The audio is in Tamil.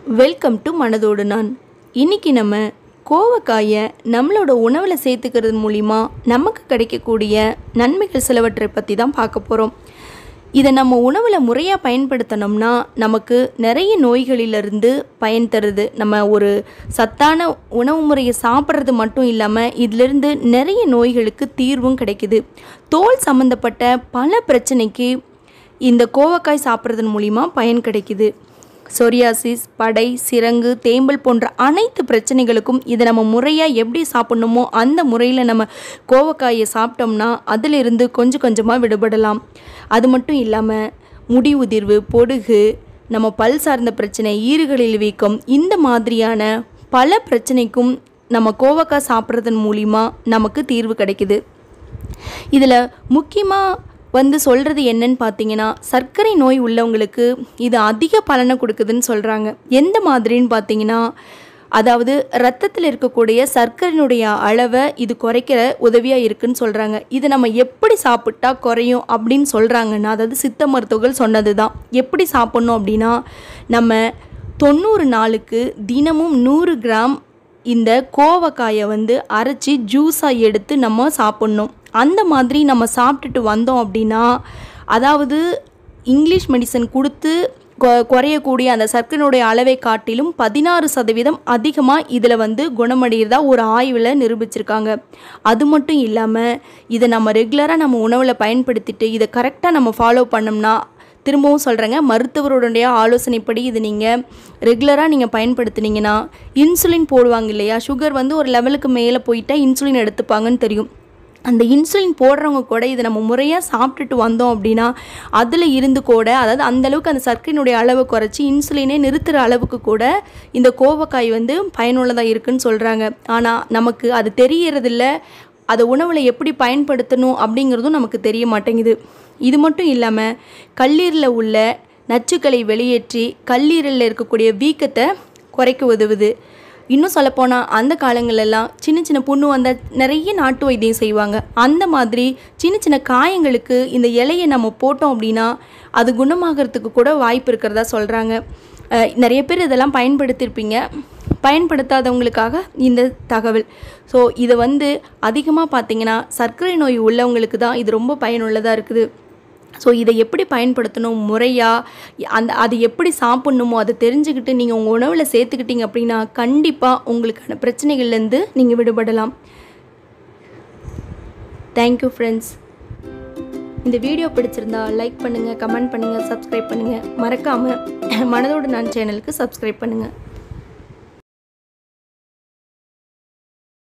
வெல்கம் டு மனதோடு நான் இன்னைக்கு நம்ம கோவக்காயை நம்மளோட உணவில் சேர்த்துக்கிறது மூலிமா நமக்கு கிடைக்கக்கூடிய நன்மைகள் சிலவற்றை பற்றி தான் பார்க்க போகிறோம் இதை நம்ம உணவில் முறையாக பயன்படுத்தினோம்னா நமக்கு நிறைய நோய்களிலிருந்து பயன் தருது நம்ம ஒரு சத்தான உணவு முறையை சாப்பிட்றது மட்டும் இல்லாமல் இதிலிருந்து நிறைய நோய்களுக்கு தீர்வும் கிடைக்குது தோல் சம்மந்தப்பட்ட பல பிரச்சனைக்கு இந்த கோவக்காய் சாப்பிட்றதன் மூலிமா பயன் கிடைக்குது சொரியாசிஸ் படை சிரங்கு தேம்பல் போன்ற அனைத்து பிரச்சனைகளுக்கும் இதை நம்ம முறையாக எப்படி சாப்பிட்ணுமோ அந்த முறையில் நம்ம கோவக்காயை சாப்பிட்டோம்னா அதிலிருந்து கொஞ்சம் கொஞ்சமாக விடுபடலாம் அது மட்டும் இல்லாமல் முடி உதிர்வு பொடுகு நம்ம பல் சார்ந்த பிரச்சனை ஈறுகளில் வீக்கம் இந்த மாதிரியான பல பிரச்சனைக்கும் நம்ம கோவக்காய் சாப்பிட்றதன் மூலிமா நமக்கு தீர்வு கிடைக்குது இதில் முக்கியமாக வந்து சொல்கிறது என்னன்னு பார்த்தீங்கன்னா சர்க்கரை நோய் உள்ளவங்களுக்கு இது அதிக பலனை கொடுக்குதுன்னு சொல்கிறாங்க எந்த மாதிரின்னு பார்த்தீங்கன்னா அதாவது ரத்தத்தில் இருக்கக்கூடிய சர்க்கரையினுடைய அளவை இது குறைக்கிற உதவியாக இருக்குன்னு சொல்கிறாங்க இது நம்ம எப்படி சாப்பிட்டா குறையும் அப்படின்னு சொல்கிறாங்கன்னா அதாவது சித்த மருத்துவர்கள் சொன்னது தான் எப்படி சாப்பிட்ணும் அப்படின்னா நம்ம தொண்ணூறு நாளுக்கு தினமும் நூறு கிராம் இந்த கோவக்காயை வந்து அரைச்சி ஜூஸாக எடுத்து நம்ம சாப்பிட்ணும் அந்த மாதிரி நம்ம சாப்பிட்டுட்டு வந்தோம் அப்படின்னா அதாவது இங்கிலீஷ் மெடிசன் கொடுத்து கொ- குறையக்கூடிய அந்த சர்க்கரையினுடைய அளவை காட்டிலும் பதினாறு சதவீதம் அதிகமாக இதில் வந்து குணமடைகிறதா ஒரு ஆய்வில் நிரூபிச்சிருக்காங்க அது மட்டும் இல்லாமல் இதை நம்ம ரெகுலராக நம்ம உணவில் பயன்படுத்திட்டு இதை கரெக்டாக நம்ம ஃபாலோ பண்ணோம்னா திரும்பவும் சொல்கிறேங்க மருத்துவருடைய ஆலோசனைப்படி இது நீங்கள் ரெகுலராக நீங்கள் பயன்படுத்துனீங்கன்னா இன்சுலின் போடுவாங்க இல்லையா சுகர் வந்து ஒரு லெவலுக்கு மேலே போயிட்டா இன்சுலின் எடுத்துப்பாங்கன்னு தெரியும் அந்த இன்சுலின் போடுறவங்க கூட இதை நம்ம முறையாக சாப்பிட்டுட்டு வந்தோம் அப்படின்னா அதில் இருந்து கூட அதாவது அந்த அளவுக்கு அந்த சர்க்கரையினுடைய அளவை குறைச்சி இன்சுலினே நிறுத்துகிற அளவுக்கு கூட இந்த கோவக்காய் வந்து பயனுள்ளதாக இருக்குன்னு சொல்கிறாங்க ஆனால் நமக்கு அது தெரியறதில்ல அதை உணவில் எப்படி பயன்படுத்தணும் அப்படிங்கிறதும் நமக்கு தெரிய மாட்டேங்குது இது மட்டும் இல்லாமல் கல்லீரலில் உள்ள நச்சுக்களை வெளியேற்றி கல்லீரலில் இருக்கக்கூடிய வீக்கத்தை குறைக்க உதவுது இன்னும் சொல்லப்போனால் அந்த காலங்களெல்லாம் சின்ன சின்ன புண்ணு வந்தால் நிறைய நாட்டு வைத்தியம் செய்வாங்க அந்த மாதிரி சின்ன சின்ன காயங்களுக்கு இந்த இலையை நம்ம போட்டோம் அப்படின்னா அது குணமாகறதுக்கு கூட வாய்ப்பு இருக்கிறதா சொல்கிறாங்க நிறைய பேர் இதெல்லாம் பயன்படுத்தியிருப்பீங்க பயன்படுத்தாதவங்களுக்காக இந்த தகவல் ஸோ இதை வந்து அதிகமாக பார்த்தீங்கன்னா சர்க்கரை நோய் உள்ளவங்களுக்கு தான் இது ரொம்ப பயனுள்ளதாக இருக்குது ஸோ இதை எப்படி பயன்படுத்தணும் முறையாக அந்த அது எப்படி சாப்பிட்ணுமோ அதை தெரிஞ்சுக்கிட்டு நீங்கள் உங்கள் உணவில் சேர்த்துக்கிட்டீங்க அப்படின்னா கண்டிப்பாக உங்களுக்கான பிரச்சனைகள்லேருந்து நீங்கள் விடுபடலாம் தேங்க்யூ ஃப்ரெண்ட்ஸ் இந்த வீடியோ பிடிச்சிருந்தா லைக் பண்ணுங்கள் கமெண்ட் பண்ணுங்கள் சப்ஸ்கிரைப் பண்ணுங்கள் மறக்காமல் மனதோடு நான் சேனலுக்கு சப்ஸ்கிரைப் பண்ணுங்கள்